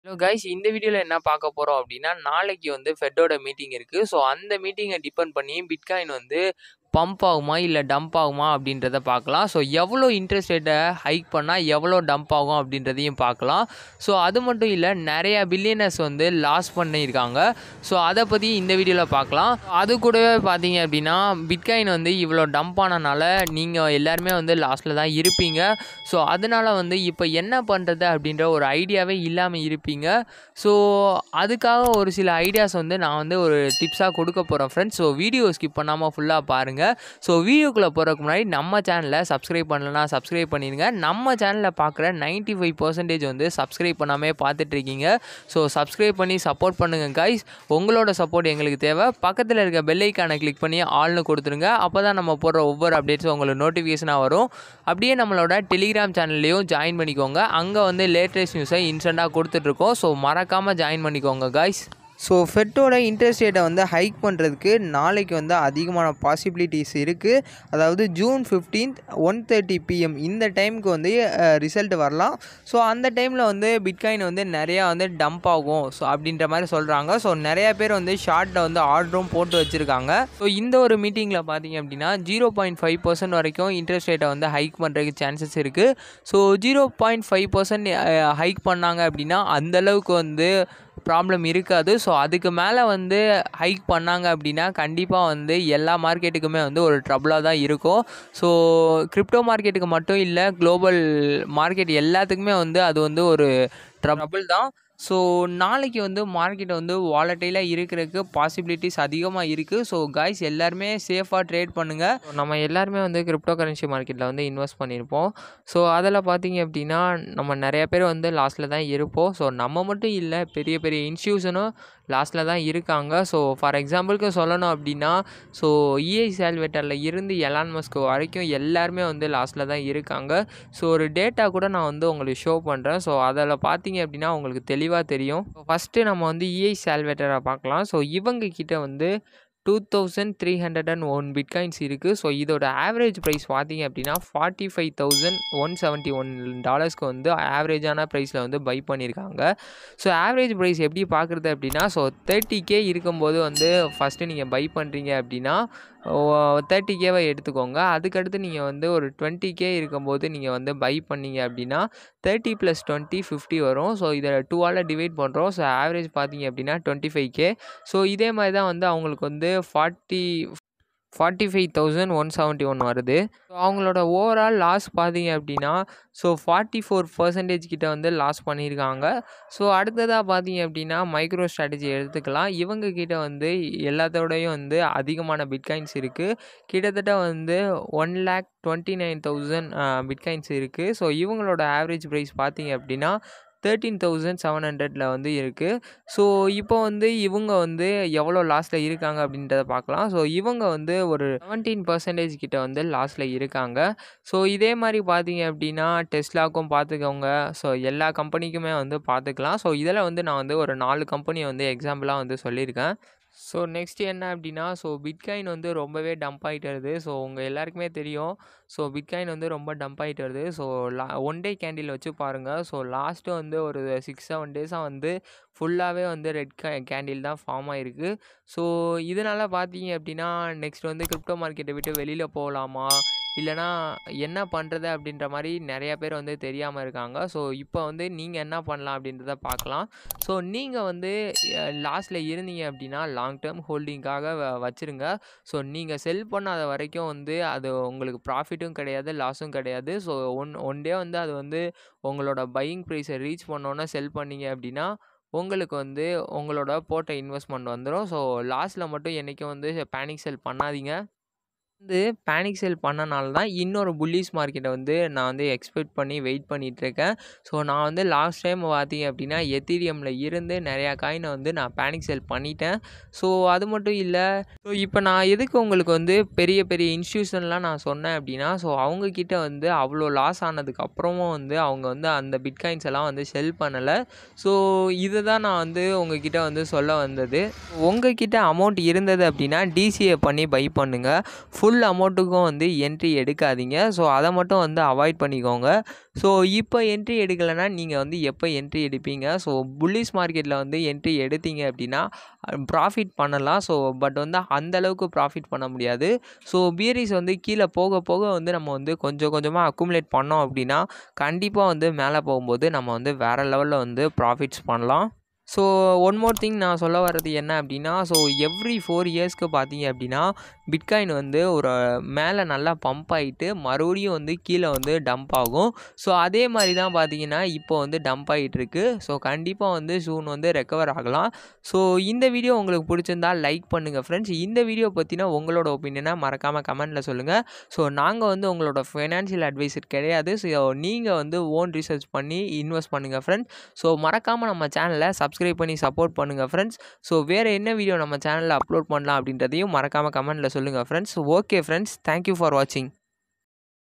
hello guys இந்த வீடியோவில் என்ன பார்க்க போகிறோம் அப்படின்னா நாளைக்கு வந்து ஃபெட்டோட மீட்டிங் இருக்குது ஸோ அந்த மீட்டிங்கை டிபெண்ட் பண்ணி பிட்காயின் வந்து பம்ப் ஆகுமா இல்லை டம்ப் ஆகுமா அப்படின்றத பார்க்கலாம் ஸோ எவ்வளோ இன்ட்ரெஸ்ட் ரேட்டை ஹைக் பண்ணால் எவ்வளோ டம்ப் ஆகும் அப்படின்றதையும் பார்க்கலாம் ஸோ அது மட்டும் இல்லை நிறையா பில்லியனர்ஸ் வந்து லாஸ் பண்ணியிருக்காங்க ஸோ அதை பற்றி இந்த வீடியோவில் பார்க்கலாம் அது கூடவே பார்த்தீங்க அப்படின்னா பிட்காயின் வந்து இவ்வளோ டம்ப் ஆனனால நீங்கள் எல்லாருமே வந்து லாஸ்ட்டில் தான் இருப்பீங்க ஸோ அதனால் வந்து இப்போ என்ன பண்ணுறது அப்படின்ற ஒரு ஐடியாவே இல்லாமல் இருப்பீங்க ஸோ அதுக்காக ஒரு சில ஐடியாஸ் வந்து நான் வந்து ஒரு டிப்ஸாக கொடுக்க போகிறேன் ஃப்ரெண்ட்ஸ் ஸோ வீடியோ ஸ்கிப் பண்ணாமல் ஃபுல்லாக பாருங்கள் ஸோ வீடியோக்குள்ளே போகிறதுக்கு முன்னாடி நம்ம சேனலை சப்ஸ்கிரைப் பண்ணலனா சப்ஸ்கிரைப் பண்ணிடுங்க நம்ம சேனலில் பார்க்குற நைன்ட்டி ஃபைவ் பர்சன்டேஜ் வந்து சப்ஸ்கிரைப் பண்ணாமே பார்த்துட்ருக்கீங்க ஸோ சப்ஸ்கிரைப் பண்ணி சப்போர்ட் பண்ணுங்கள் கைஸ் உங்களோட சப்போர்ட் எங்களுக்கு தேவை பக்கத்தில் இருக்க பெல் ஐக்கானை கிளிக் பண்ணி ஆல்னு கொடுத்துருங்க அப்போ தான் நம்ம போடுற ஒவ்வொரு அப்டேட்ஸும் உங்களுக்கு நோட்டிஃபிகேஷனாக வரும் அப்படியே நம்மளோட டெலிகிராம் சேனல்லையும் ஜாயின் பண்ணிக்கோங்க அங்கே வந்து லேட்டஸ்ட் நியூஸை இன்ஸ்டண்ட்டாக கொடுத்துட்ருக்கோம் ஸோ மறக்காமல் ஜாயின் பண்ணிக்கோங்க கைஸ் ஸோ ஃபெட்டோட இன்ட்ரெஸ்ட் ரேட்டை வந்து ஹைக் பண்ணுறதுக்கு நாளைக்கு வந்து அதிகமான பாசிபிலிட்டிஸ் இருக்குது அதாவது June fifteenth one thirty PM இந்த டைமுக்கு வந்து ரிசல்ட் வரலாம் ஸோ அந்த டைமில் வந்து பிட்காயின் வந்து நிறையா வந்து டம்ப் ஆகும் ஸோ அப்படின்ற மாதிரி சொல்கிறாங்க ஸோ நிறையா பேர் வந்து ஷார்ட்டில் வந்து ஆர்டரும் போட்டு வச்சுருக்காங்க ஸோ இந்த ஒரு மீட்டிங்கில் பார்த்தீங்க அப்படின்னா ஜீரோ பாயிண்ட் ஃபைவ் பர்சன்ட் வரைக்கும் இன்ட்ரெஸ்ட் ரேட்டை வந்து ஹைக் பண்ணுறதுக்கு சான்சஸ் இருக்குது so zero point five percent hike பண்ணாங்க அப்படின்னா அந்தளவுக்கு வந்து ப்ராப்ளம் இருக்காது ஸோ அதுக்கு மேலே வந்து ஹைக் பண்ணாங்க அப்படின்னா கண்டிப்பாக வந்து எல்லா மார்க்கெட்டுக்குமே வந்து ஒரு ட்ரபுளாக தான் இருக்கும் ஸோ கிரிப்டோ மார்க்கெட்டுக்கு மட்டும் இல்லை குளோபல் மார்க்கெட் எல்லாத்துக்குமே வந்து அது வந்து ஒரு ட்ரபுள் தான் ஸோ நாளைக்கு வந்து மார்க்கெட் வந்து வாலட்டைலாக இருக்கிறதுக்கு பாசிபிலிட்டிஸ் அதிகமாக இருக்குது ஸோ காய்ஸ் எல்லாருமே சேஃபாக ட்ரேட் பண்ணுங்கள் நம்ம எல்லாருமே வந்து கிரிப்டோ கரன்சி மார்க்கெட்டில் வந்து இன்வெஸ்ட் பண்ணியிருப்போம் ஸோ அதில் பார்த்தீங்க அப்படின்னா நம்ம நிறைய பேர் வந்து லாஸ்ட்டில் தான் இருப்போம் ஸோ நம்ம மட்டும் இல்லை பெரிய பெரிய இன்ஸ்டியூஷனும் லாஸ்ட்டில் தான் இருக்காங்க ஸோ ஃபார் எக்ஸாம்பிளுக்கு சொல்லணும் அப்படின்னா ஸோ இஐ சால்வேட்டரில் இருந்து எலான் மஸ்க் வரைக்கும் எல்லாருமே வந்து லாஸ்ட்டில் தான் இருக்காங்க ஸோ ஒரு டேட்டா கூட நான் வந்து உங்களுக்கு ஷோ பண்ணுறேன் ஸோ அதில் பார்த்தீங்க அப்படின்னா உங்களுக்கு தெளிவாக தெரியும் ஃபஸ்ட்டு நம்ம வந்து இஐ சால்வேட்டரை பார்க்கலாம் ஸோ இவங்க கிட்ட வந்து two thousand three hundred and one bitcoins இருக்குது ஸோ இதோட ஆவரேஜ் ப்ரைஸ் பார்த்தீங்க அப்படின்னா forty five thousand one seventy one டாலர்ஸ்க்கு வந்து ஆவரேஜான ப்ரைஸில் வந்து பை பண்ணியிருக்காங்க ஸோ ஆவரேஜ் ப்ரைஸ் எப்படி பார்க்குறது அப்படின்னா ஸோ தேர்ட்டி கே இருக்கும்போது வந்து ஃபஸ்ட்டு நீங்கள் பை பண்ணுறீங்க அப்படின்னா தேர்ட்டி கேவை எடுத்துக்கோங்க அதுக்கடுத்து நீங்கள் வந்து ஒரு டுவெண்ட்டி கே இருக்கும்போது நீங்கள் வந்து பை பண்ணீங்க அப்படின்னா தேர்ட்டி ப்ளஸ் டுவெண்ட்டி ஃபிஃப்டி வரும் ஸோ இதை டூவால் டிவைட் பண்ணுறோம் ஸோ ஆவரேஜ் பார்த்தீங்க அப்படின்னா டுவெண்ட்டி ஃபைவ் கே ஸோ இதே மாதிரி தான் வந்து அவங்களுக்கு வந்து forty forty five thousand one seventy one வருது ஸோ அவங்களோட ஓவரால் லாஸ் பார்த்தீங்க அப்படின்னா ஸோ ஃபார்ட்டி ஃபோர் பர்சன்டேஜ் கிட்ட வந்து லாஸ் பண்ணியிருக்காங்க ஸோ அடுத்ததாக பார்த்தீங்க அப்படின்னா மைக்ரோ ஸ்ட்ராட்டஜி எடுத்துக்கலாம் இவங்க கிட்ட வந்து எல்லாத்தோடையும் வந்து அதிகமான பிட்காயின்ஸ் இருக்குது கிட்டத்தட்ட வந்து one lakh twenty nine thousand bitcoins இருக்குது ஸோ இவங்களோட ஆவரேஜ் ப்ரைஸ் பார்த்தீங்க அப்படின்னா தேர்ட்டீன் தௌசண்ட் செவன் ஹண்ட்ரடில் வந்து இருக்குது ஸோ இப்போ வந்து இவங்க வந்து எவ்வளோ லாஸில் இருக்காங்க அப்படின்றத பார்க்கலாம் ஸோ இவங்க வந்து ஒரு செவன்டீன் பர்சன்டேஜ் கிட்ட வந்து லாஸில் இருக்காங்க ஸோ இதே மாதிரி பார்த்தீங்க அப்படின்னா டெஸ்லாக்கும் பார்த்துக்கோங்க ஸோ எல்லா கம்பெனிக்குமே வந்து பார்த்துக்கலாம் ஸோ இதில் வந்து நான் வந்து ஒரு நாலு கம்பெனியை வந்து எக்ஸாம்பிளாக வந்து சொல்லியிருக்கேன் ஸோ நெக்ஸ்ட் என்ன அப்படின்னா ஸோ பிட்காயின் வந்து ரொம்பவே டம்ப் ஆகிட்டு வருது ஸோ உங்கள் எல்லாருக்குமே தெரியும் ஸோ பிட்காயின் வந்து ரொம்ப டம்ப் ஆகிட்டு வருது ஸோ லா ஒன் டே கேண்டில் வச்சு பாருங்கள் ஸோ லாஸ்ட்டு வந்து ஒரு சிக்ஸ் செவன் டேஸாக வந்து ஃபுல்லாகவே வந்து ரெட் கே கேண்டில் தான் ஃபார்ம் ஆகிருக்கு ஸோ இதனால் பார்த்தீங்க அப்படின்னா நெக்ஸ்ட் வந்து கிரிப்டோ மார்க்கெட்டை விட்டு வெளியில் போகலாமா இல்லைனா என்ன பண்ணுறது அப்படின்ற மாதிரி நிறையா பேர் வந்து தெரியாமல் இருக்காங்க ஸோ இப்போ வந்து நீங்கள் என்ன பண்ணலாம் அப்படின்றத பார்க்கலாம் ஸோ நீங்கள் வந்து லாஸ்ட்டில் இருந்தீங்க அப்படின்னா லாங் டேர்ம் ஹோல்டிங்காக வ வச்சுருங்க ஸோ நீங்கள் செல் பண்ணாத வரைக்கும் வந்து அது உங்களுக்கு ப்ராஃபிட்டும் கிடையாது லாஸும் கிடையாது ஸோ ஒன் ஒன் டே வந்து அது வந்து உங்களோட பையிங் ப்ரைஸை ரீச் பண்ணோன்னே செல் பண்ணீங்க அப்படின்னா உங்களுக்கு வந்து உங்களோட போட்ட இன்வெஸ்ட்மெண்ட் வந்துடும் ஸோ லாஸ்ட்டில் மட்டும் என்றைக்கும் வந்து பேனிக் செல் பண்ணாதீங்க வந்து பேனிக் செல் பண்ணனால தான் இன்னொரு புல்லிஸ் மார்க்கெட்டை வந்து நான் வந்து எக்ஸ்பெக்ட் பண்ணி வெயிட் பண்ணிகிட்ருக்கேன் ஸோ நான் வந்து லாஸ்ட் டைம் பார்த்தீங்க அப்படின்னா எத்தீரியமில் இருந்து நிறையா காயினை வந்து நான் பேனிக் செல் பண்ணிட்டேன் ஸோ அது மட்டும் இல்லை ஸோ இப்போ நான் எதுக்கு உங்களுக்கு வந்து பெரிய பெரிய இன்ஸ்டியூஷன்லாம் நான் சொன்னேன் அப்படின்னா ஸோ அவங்கக்கிட்ட வந்து அவ்வளோ லாஸ் ஆனதுக்கு அப்புறமும் வந்து அவங்க வந்து அந்த பிட்காயின்ஸ் எல்லாம் வந்து செல் பண்ணலை ஸோ இதை தான் நான் வந்து உங்ககிட்ட வந்து சொல்ல வந்தது உங்ககிட்ட அமௌண்ட் இருந்தது அப்படின்னா டிசிஏ பண்ணி பை பண்ணுங்கள் ஃபுல் ஃபுல் அமௌண்ட்டுக்கும் வந்து என்ட்ரி எடுக்காதீங்க ஸோ அதை மட்டும் வந்து அவாய்ட் பண்ணிக்கோங்க ஸோ இப்போ என்ட்ரி எடுக்கலைன்னா நீங்கள் வந்து எப்போ என்ட்ரி எடுப்பீங்க ஸோ புல்லிஸ் மார்க்கெட்டில் வந்து என்ட்ரி எடுத்தீங்க அப்படின்னா ப்ராஃபிட் பண்ணலாம் ஸோ பட் வந்து அந்த அளவுக்கு ப்ராஃபிட் பண்ண முடியாது ஸோ பியரிஸ் வந்து கீழே போக போக வந்து நம்ம வந்து கொஞ்சம் கொஞ்சமாக அக்குமுலேட் பண்ணோம் அப்படின்னா கண்டிப்பாக வந்து மேலே போகும்போது நம்ம வந்து வேறு லெவலில் வந்து ப்ராஃபிட்ஸ் பண்ணலாம் ஸோ ஒன் மோர் திங் நான் சொல்ல வர்றது என்ன அப்படின்னா ஸோ எவ்ரி ஃபோர் இயர்ஸ்க்கு பார்த்தீங்க அப்படின்னா பிட்காயின் வந்து ஒரு மேலே நல்லா பம்ப் ஆகிட்டு மறுபடியும் வந்து கீழே வந்து டம்ப் ஆகும் ஸோ அதே மாதிரி தான் பார்த்தீங்கன்னா இப்போ வந்து டம்ப் ஆகிட்டு இருக்கு ஸோ கண்டிப்பாக வந்து சூன் வந்து ரெக்கவர் ஆகலாம் ஸோ இந்த வீடியோ உங்களுக்கு பிடிச்சிருந்தா லைக் பண்ணுங்கள் ஃப்ரெண்ட்ஸ் இந்த வீடியோ பற்றினா உங்களோட ஒப்பீனியனை மறக்காமல் கமெண்ட்டில் சொல்லுங்கள் ஸோ நாங்கள் வந்து உங்களோட ஃபைனான்ஷியல் அட்வைசர் கிடையாது ஸோ நீங்கள் வந்து ஓன் ரிசர்ச் பண்ணி இன்வெஸ்ட் பண்ணுங்கள் ஃப்ரெண்ட்ஸ் ஸோ மறக்காமல் நம்ம சேனலை சப்ஸ்கிரைப் பண்ணி சப்போர்ட் பண்ணுங்கள் ஃப்ரெண்ட்ஸ் ஸோ வேறு என்ன வீடியோ நம்ம சேனலில் அப்லோட் பண்ணலாம் அப்படின்றதையும் மறக்காமல் கமெண்ட்டில் சொல்லுங்கள் friends okay friends thank you for வாட்சிங்